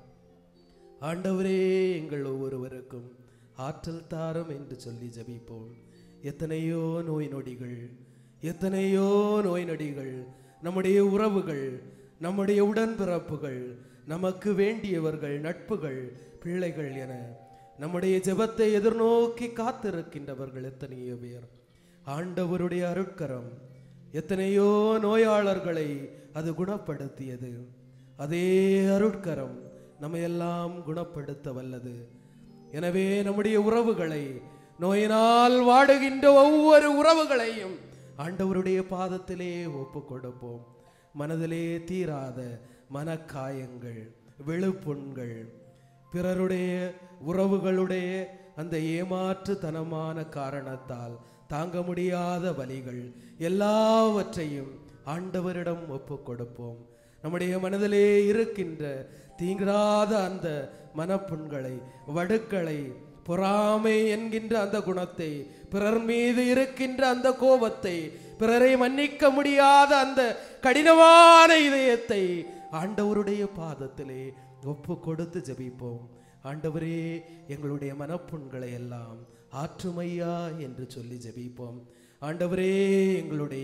ஆண்டவரே எங்கள் ஒவ்வொருவருக்கும் ஆற்றல் தாரும் என்று சொல்லி ஜெபிப்போம் எத்தனையோ நோய் நொடிகள் எத்தனையோ நோய் நொடிகள் நம்முடைய உறவுகள் நம்முடைய உடன்பிறப்புகள் நமக்கு வேண்டியவர்கள் நட்புகள் பிள்ளைகள் என நம்முடைய ஜெபத்தை எதிர்நோக்கி காத்திருக்கின்றவர்கள் எத்தனையோ பேர் ஆண்டவருடைய அருட்கரம் எத்தனையோ நோயாளர்களை அது குணப்படுத்தியது அதே அருட்கரம் நம்மையெல்லாம் குணப்படுத்த வல்லது எனவே நம்முடைய உறவுகளை நோயினால் வாடுகின்ற ஒவ்வொரு உறவுகளையும் ஆண்டவருடைய பாதத்திலே ஒப்பு கொடுப்போம் மனதிலே தீராத மனக்காயங்கள் வெளுப்புண்கள் பிறருடைய உறவுகளுடைய அந்த ஏமாற்றுத்தனமான காரணத்தால் தாங்க முடியாத வலிகள் எல்லாவற்றையும் ஆண்டவரிடம் ஒப்பு கொடுப்போம் நம்முடைய மனதிலே இருக்கின்ற தீங்காத அந்த மனப்புண்களை வடுக்களை பொறாமை என்கின்ற அந்த குணத்தை பிறர் மீது இருக்கின்ற அந்த கோபத்தை பிறரை மன்னிக்க முடியாத அந்த கடினமான இதயத்தை ஆண்டவருடைய பாதத்திலே ஒப்பு கொடுத்து ஜெபிப்போம் ஆண்டவரே எங்களுடைய மனப்புண்களை எல்லாம் ஆற்றுமையா என்று சொல்லி ஜெபிப்போம் ஆண்டவரே எங்களுடைய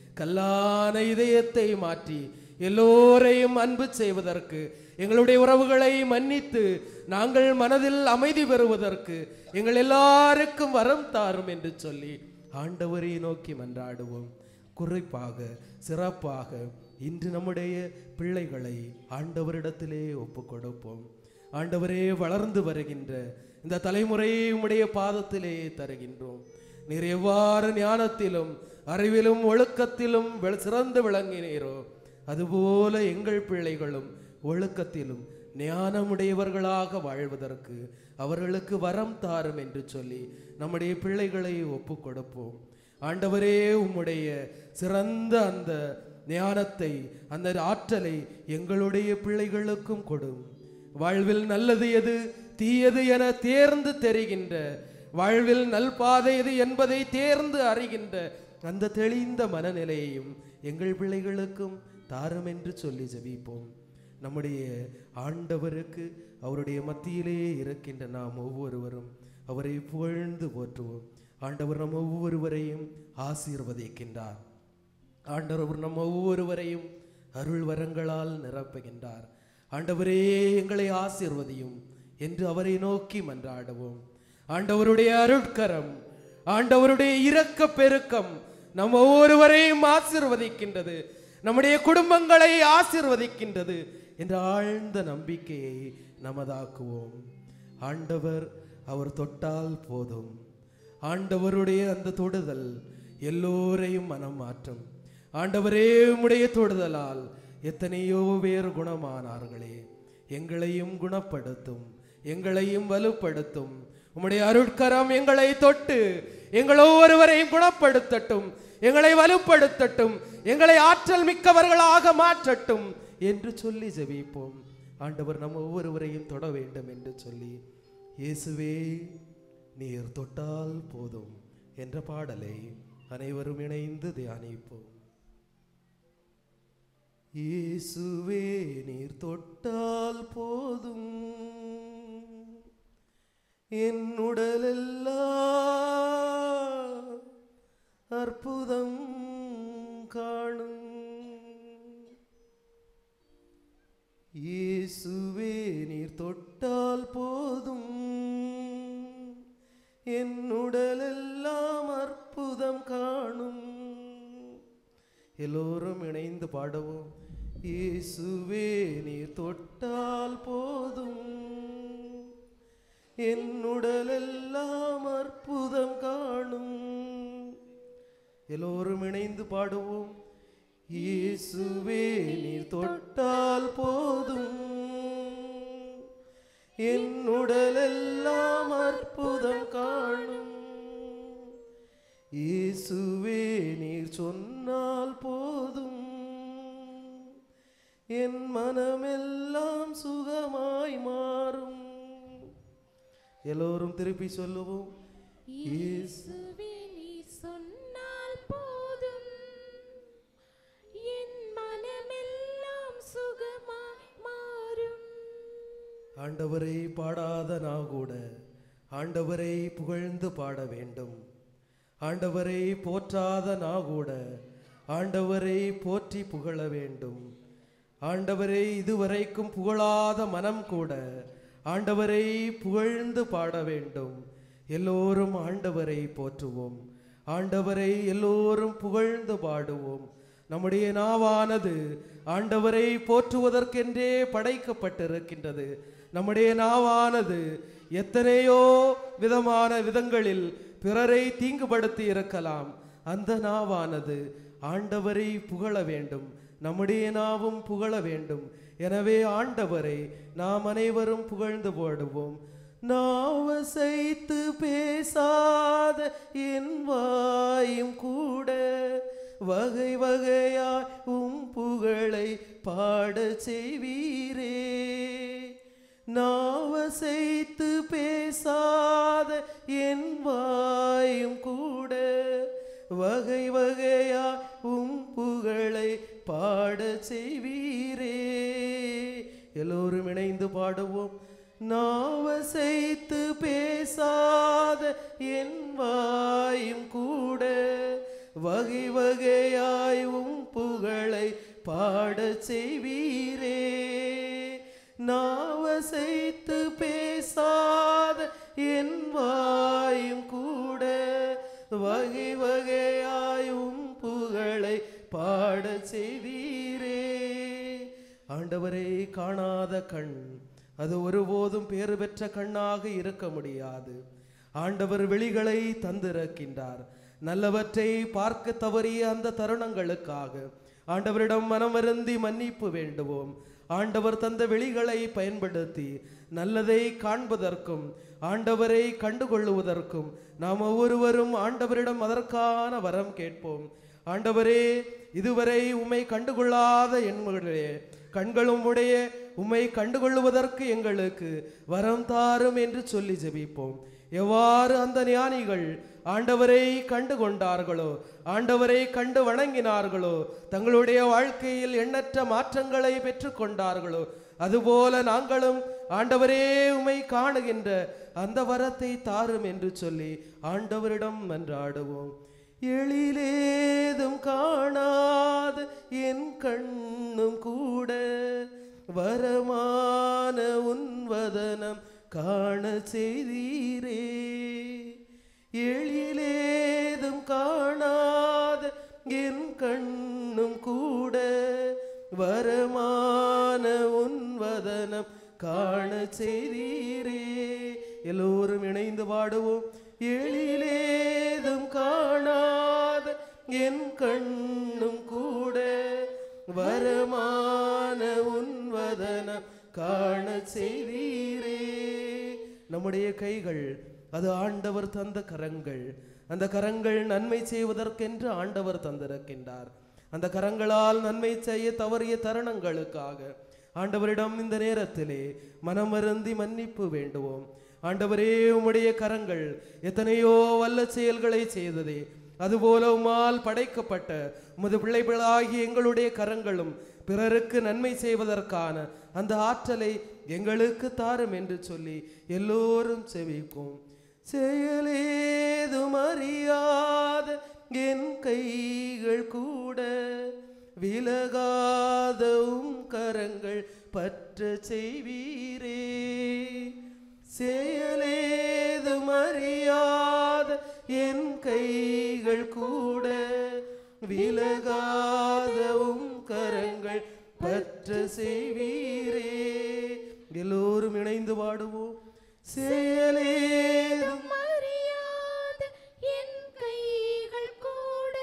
கல்லான இதயத்தை மாற்றி எல்லோரையும் அன்பு செய்வதற்கு எங்களுடைய உறவுகளை மன்னித்து நாங்கள் மனதில் அமைதி பெறுவதற்கு எங்கள் எல்லாருக்கும் வரம் தாரும் என்று சொல்லி ஆண்டவரை நோக்கி மன்றாடுவோம் குறிப்பாக சிறப்பாக இன்று நம்முடைய பிள்ளைகளை ஆண்டவரிடத்திலே ஒப்பு கொடுப்போம் ஆண்டவரே வளர்ந்து வருகின்ற இந்த தலைமுறையை உம்முடைய பாதத்திலே தருகின்றோம் நீர் எவ்வாறு ஞானத்திலும் அறிவிலும் ஒழுக்கத்திலும் வெ- சிறந்து விளங்கினீரோ அதுபோல எங்கள் பிள்ளைகளும் ஒழுக்கத்திலும் ஞானமுடையவர்களாக வாழ்வதற்கு அவர்களுக்கு வரம் தாரும் என்று சொல்லி நம்முடைய பிள்ளைகளை ஒப்பு கொடுப்போம் ஆண்டவரே உம்முடைய சிறந்த அந்த ஞானத்தை அந்த ஆற்றலை எங்களுடைய பிள்ளைகளுக்கும் கொடும் வாழ்வில் நல்லது எது தீயது என தேர்ந்து தெரிகின்ற வாழ்வில் நல்பாதை எது என்பதை தேர்ந்து அறிகின்ற அந்த தெளிந்த மனநிலையையும் எங்கள் பிள்ளைகளுக்கும் தாரும் என்று சொல்லி ஜெபிப்போம் நம்முடைய ஆண்டவருக்கு அவருடைய மத்தியிலே இருக்கின்ற நாம் ஒவ்வொருவரும் அவரை புகழ்ந்து போற்றுவோம் ஆண்டவர் நம் ஒவ்வொருவரையும் ஆசீர்வதிக்கின்றார் ஆண்டவர் நம் ஒவ்வொருவரையும் அருள் வரங்களால் நிரப்புகின்றார் ஆண்டவரே எங்களை ஆசீர்வதியும் என்று அவரை நோக்கி மன்றாடுவோம் ஆண்டவருடைய அருட்கரம் ஆண்டவருடைய இரக்க பெருக்கம் நம் ஒவ்வொருவரையும் ஆசீர்வதிக்கின்றது நம்முடைய குடும்பங்களை ஆசீர்வதிக்கின்றது என்ற ஆழ்ந்த நம்பிக்கையை நமதாக்குவோம் ஆண்டவர் அவர் தொட்டால் போதும் ஆண்டவருடைய அந்த தொடுதல் எல்லோரையும் மனம் மாற்றும் ஆண்டவரே உம்முடைய தொடுதலால் எத்தனையோ பேர் குணமானார்களே எங்களையும் குணப்படுத்தும் எங்களையும் வலுப்படுத்தும் உம்முடைய அருட்கரம் எங்களை தொட்டு எங்கள் ஒவ்வொருவரையும் குணப்படுத்தட்டும் எங்களை வலுப்படுத்தட்டும் எங்களை ஆற்றல் மிக்கவர்களாக மாற்றட்டும் என்று சொல்லி ஜெபிப்போம் ஆண்டவர் நம்ம ஒவ்வொருவரையும் தொட வேண்டும் என்று சொல்லி இயேசுவே நீர் தொட்டால் போதும் என்ற பாடலை அனைவரும் இணைந்து தியானிப்போம் இயேசுவே நீர் தொட்டால் போதும் என் உடலெல்லாம் அற்புதம் காணும் இயேசுவே நீர் தொட்டால் போதும் என் உடலெல்லாம் அற்புதம் காணும் எல்லோரும் இணைந்து பாடவும் இயேசுவே நீர் தொட்டால் போதும் என் உடலெல்லாம் அற்புதம் காணும் எல்லோரும் இணைந்து பாடுவோம் இயேசுவே நீர் தொட்டால் போதும் என் உடலெல்லாம் அற்புதம் காணும் இயேசுவே நீர் சொன்னால் போதும் என் மனமெல்லாம் சுகமாய் மாறும் எல்லோரும் திருப்பி சொல்லுவோம் இயேசு இயேசுவே நீர் சொன்னால் போதும் என் மனமெல்லாம் சுகமாய் மாறும் ஆண்டவரை பாடாத நான் கூட ஆண்டவரை புகழ்ந்து பாட வேண்டும் ஆண்டவரை போற்றாத நான் கூட ஆண்டவரை போற்றி புகழ வேண்டும் ஆண்டவரை இதுவரைக்கும் புகழாத மனம் கூட ஆண்டவரை புகழ்ந்து பாட வேண்டும் எல்லோரும் ஆண்டவரை போற்றுவோம் ஆண்டவரை எல்லோரும் புகழ்ந்து பாடுவோம் நம்முடைய நாவானது ஆண்டவரை போற்றுவதற்கென்றே படைக்கப்பட்டிருக்கின்றது நம்முடைய நாவானது எத்தனையோ விதமான விதங்களில் பிறரை தீங்குபடுத்தி இருக்கலாம் அந்த நாவானது ஆண்டவரை புகழ வேண்டும் நம்முடைய நாவும் புகழ வேண்டும் எனவே ஆண்டவரை நாம் அனைவரும் புகழ்ந்து பாடுவோம் நாவசைத்து பேசாத என் வாயும் கூட வகை வகையாய் உம் புகழை பாடச் செய்வீரே நாவசைத்து பேசாத என் வாயும் கூட வகை வகையா உம் புகழை பாடச் செய்வீரே எல்லோரும் இணைந்து பாடுவோம் நாவசைத்து பேசாத என் வாயும் கூட வகை வகையாய் உம் புகழை பாடச் செய்வீரே நாவசைத்து பேசாத என் வாயும் கூட வகை வகையாயும் புகழை பாடச் செய்தீரே ஆண்டவரை காணாத கண் அது ஒருபோதும் பேறு பெற்ற கண்ணாக இருக்க முடியாது ஆண்டவர் வெளிகளை தந்திருக்கின்றார் நல்லவற்றை பார்க்க தவறிய அந்த தருணங்களுக்காக ஆண்டவரிடம் மனமருந்தி மன்னிப்பு வேண்டுவோம் ஆண்டவர் தந்த வெளிகளை பயன்படுத்தி நல்லதை காண்பதற்கும் ஆண்டவரை கண்டுகொள்ளுவதற்கும் நாம் ஒவ்வொருவரும் ஆண்டவரிடம் அதற்கான வரம் கேட்போம் ஆண்டவரே இதுவரை உம்மை கண்டுகொள்ளாத எண்களுடைய கண்களும் உடைய உம்மை கண்டுகொள்ளுவதற்கு எங்களுக்கு வரம் தாரும் என்று சொல்லி ஜெபிப்போம் எவ்வாறு அந்த ஞானிகள் ஆண்டவரை கண்டு கொண்டார்களோ ஆண்டவரை கண்டு வணங்கினார்களோ தங்களுடைய வாழ்க்கையில் எண்ணற்ற மாற்றங்களை பெற்றுக்கொண்டார்களோ அதுபோல நாங்களும் ஆண்டவரே உமை காணுகின்ற அந்த வரத்தை தாரும் என்று சொல்லி ஆண்டவரிடம் மன்றாடுவோம் எழிலேதும் காணாத என் கண்ணும் கூட வரமான உன்வதனம் காண செய்தீரே எழிலேதும் காணாத என் கண்ணும் கூட வரமான உன்வதனம் காண செய்தீரே எல்லோரும் இணைந்து பாடுவோம் எழிலேதும் காணாத என் கண்ணும் கூட வரமான உன்வதனம் காண செய்தீரே நம்முடைய கைகள் அது ஆண்டவர் தந்த கரங்கள் அந்த கரங்கள் நன்மை செய்வதற்கென்று ஆண்டவர் தந்திருக்கின்றார் அந்த கரங்களால் நன்மை செய்ய தவறிய தருணங்களுக்காக ஆண்டவரிடம் இந்த நேரத்திலே மனமருந்தி மன்னிப்பு வேண்டுவோம் ஆண்டவரே உம்முடைய கரங்கள் எத்தனையோ வல்ல செயல்களை செய்ததே அதுபோல உம்மால் படைக்கப்பட்ட உமது பிள்ளைகளாகிய எங்களுடைய கரங்களும் பிறருக்கு நன்மை செய்வதற்கான அந்த ஆற்றலை எங்களுக்கு தாரும் என்று சொல்லி எல்லோரும் செவிக்கும் செயலேதும் அறியாத என் கைகள் கூட விலகாதவும் கரங்கள் பற்ற செய்வீரே செயலேதும் அறியாத என் கைகள் கூட விலகாதவும் கரங்கள் பற்ற செய்வீரே எல்லோரும் இணைந்து பாடுவோம் செயலேதும் அறியாத என் கைகள் கூட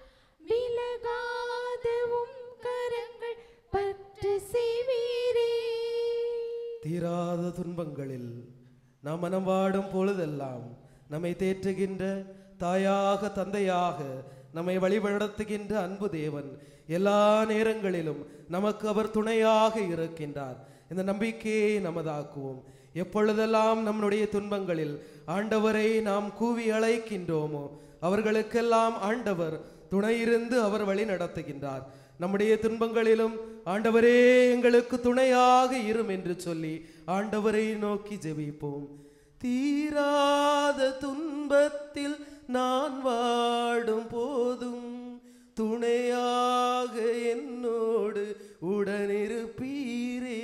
விலகாதவும் கரங்கள் பற்று செய்வீரே தீராத துன்பங்களில் நாம் மனம் வாடும் பொழுதெல்லாம் நம்மை தேற்றுகின்ற தாயாக தந்தையாக நம்மை வழிநடத்துகின்ற அன்பு தேவன் எல்லா நேரங்களிலும் நமக்கு அவர் துணையாக இருக்கின்றார் இந்த நம்பிக்கையை நமதாக்குவோம் எப்பொழுதெல்லாம் நம்முடைய துன்பங்களில் ஆண்டவரை நாம் கூவி அழைக்கின்றோமோ அவர்களுக்கெல்லாம் ஆண்டவர் துணையிருந்து அவர் வழி நடத்துகின்றார் நம்முடைய துன்பங்களிலும் ஆண்டவரே எங்களுக்கு துணையாக இரும் என்று சொல்லி ஆண்டவரை நோக்கி ஜெபிப்போம் தீராத துன்பத்தில் நான் வாடும் போதும் துணையாக என்னோடு உடனிருப்பீரே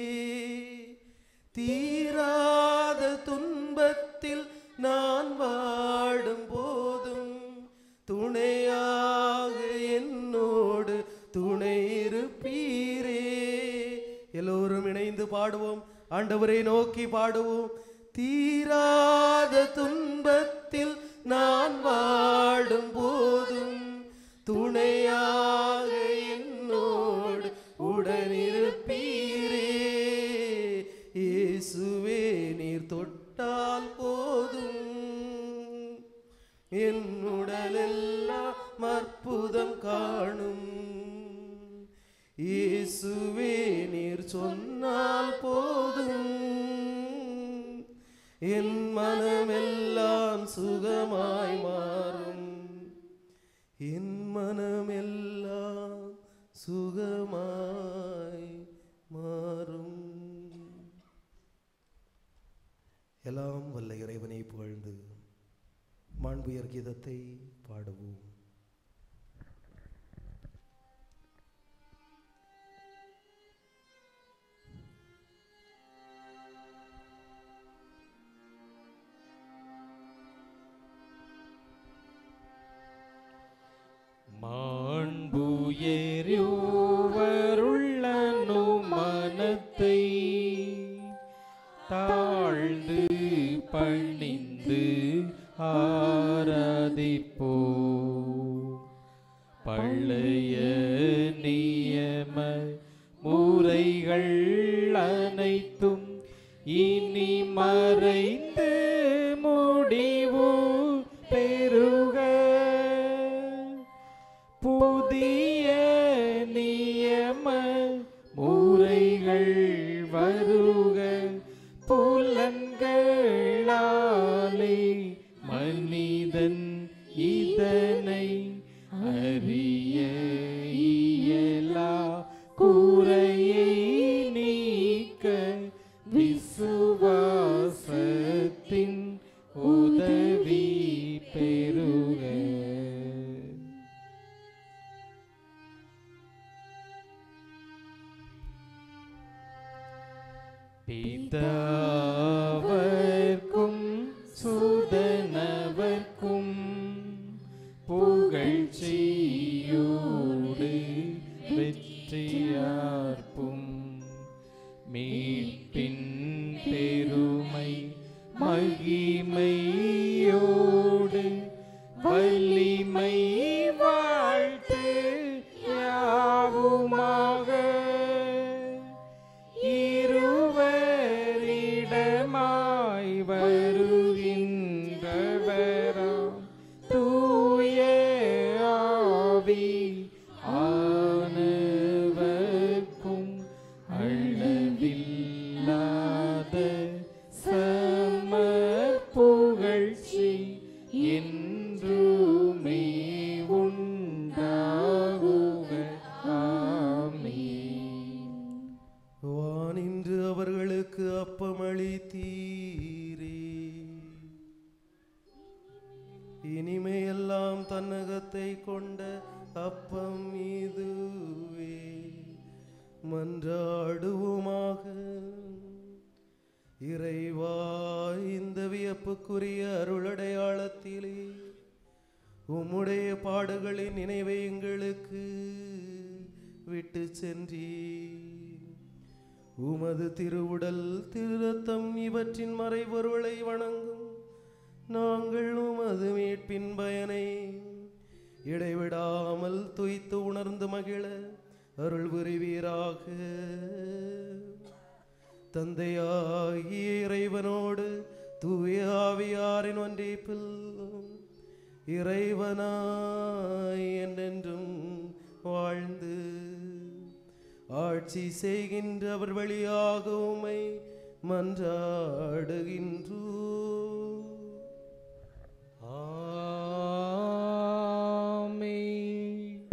தீராத துன்பத்தில் நான் வாடும் போதும் துணையாக என்னோடு துணை இருப்பீரே எல்லோரும் இணைந்து பாடுவோம் ஆண்டவரை நோக்கி பாடுவோம் தீராத துன்பத்தில் நான் வாடும் போதும் துணையாக என்னோடு உடனிருப்பீரே இயேசுவே நீர் தொட்டால் போதும் என் உடலெல்லாம் அற்புதம் காணும் இயேசுவே நீர் சொன்னால் போதும் என் மனமெல்லாம் சுகமாய் மாறும் என் மனமெல்லாம் சுகமாய் மாறும் எல்லாம் வல்ல இறைவனை புகழ்ந்து மாண்புயர் கீதத்தை பாடுவோம் மாண்புயருள்ளனு மனத்தை தாழ்ந்து பணிந்து ஆராதிப்போ பழைய நியம முறைகள் அனைத்தும் இனி மறைந்து முடிவு பெருக புதிய நியம முறைகள் வருக புலன்களாலே மனிதன் இதனை அறிய இயலா குறையை நீக்க விசுவாசத்தின் உதவி பெறுக பிதாவர்க்கும் சுதனவர்க்கும் புகழ்ச்சியோடு வெற்றியார்ப்பும் மீட்பின் பெருமை மகிமையோடு வலிமை வாழ்த்து யாவுமாக இருவரிடமாய் வருகின்றவராம் தூய ஆவி ஆனவர்க்கும் அளவில்லாத சம புகழ்ச்சி என்றுமே உள்ளத்தை கொண்ட அப்பம் இதுவே மன்றாடுவோமாக இறைவா இந்த வியப்புக்குரிய அருளடையாளத்திலே உம்முடைய பாடுகளின் நினைவை எங்களுக்கு விட்டு சென்றீ உமது திருவுடல் திருரத்தம் இவற்றின் மறைபொருளை வணங்கும் நாங்கள் உமது மீட்பின் பயனை இடைவிடாமல் துய்த்து உணர்ந்து மகிழ அருள் புரிவீராக தந்தையாகிய இறைவனோடு தூய ஆவியாரின் ஒன்றிப்பில் இறைவனாய் என்றென்றும் வாழ்ந்து ஆட்சி செய்கின்றவர் வழியாக உமை மன்றாடுகின்றோ ஆமென்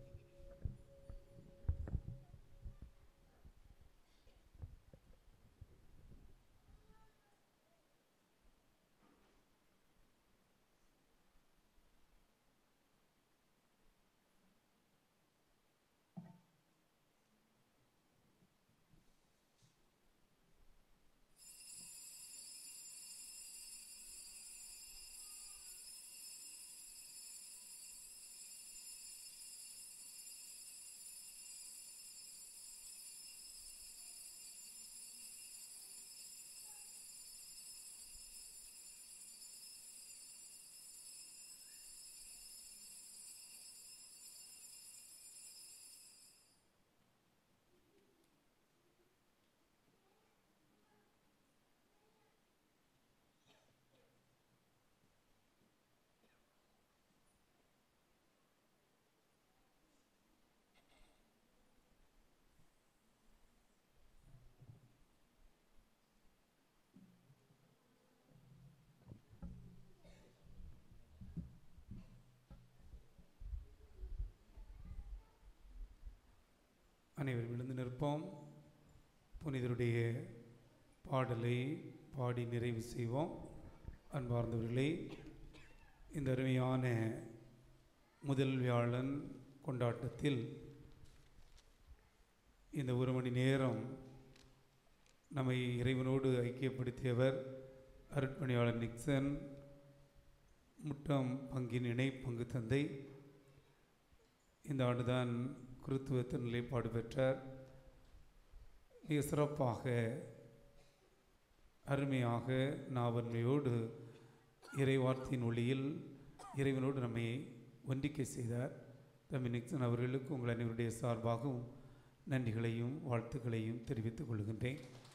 அனைவரும் எழுந்து நிற்போம் புனிதருடைய பாடலை பாடி நிறைவு செய்வோம் அன்பார்ந்தவர்களே இந்த அருமையான முதல் வியாழன் கொண்டாட்டத்தில் இந்த ஒரு மணி நேரம் நம்மை இறைவனோடு ஐக்கியப்படுத்தியவர் அருட்பணியாளர் நிக்சன் முட்டம் பங்கின் இணை பங்கு தந்தை இந்த ஆண்டுதான் குருத்துவ நிலைப்பாடு பெற்றார் மிக சிறப்பாக அருமையாக நாவன்மையோடு இறைவார்த்தையின் ஒளியில் இறைவனோடு நம்மை ஒன்றிக்கை செய்தார் தம்பி நிக்சன் அவர்களுக்கு உங்கள் அனைவருடைய சார்பாகவும் நன்றிகளையும் வாழ்த்துக்களையும் தெரிவித்துக் கொள்கின்றேன்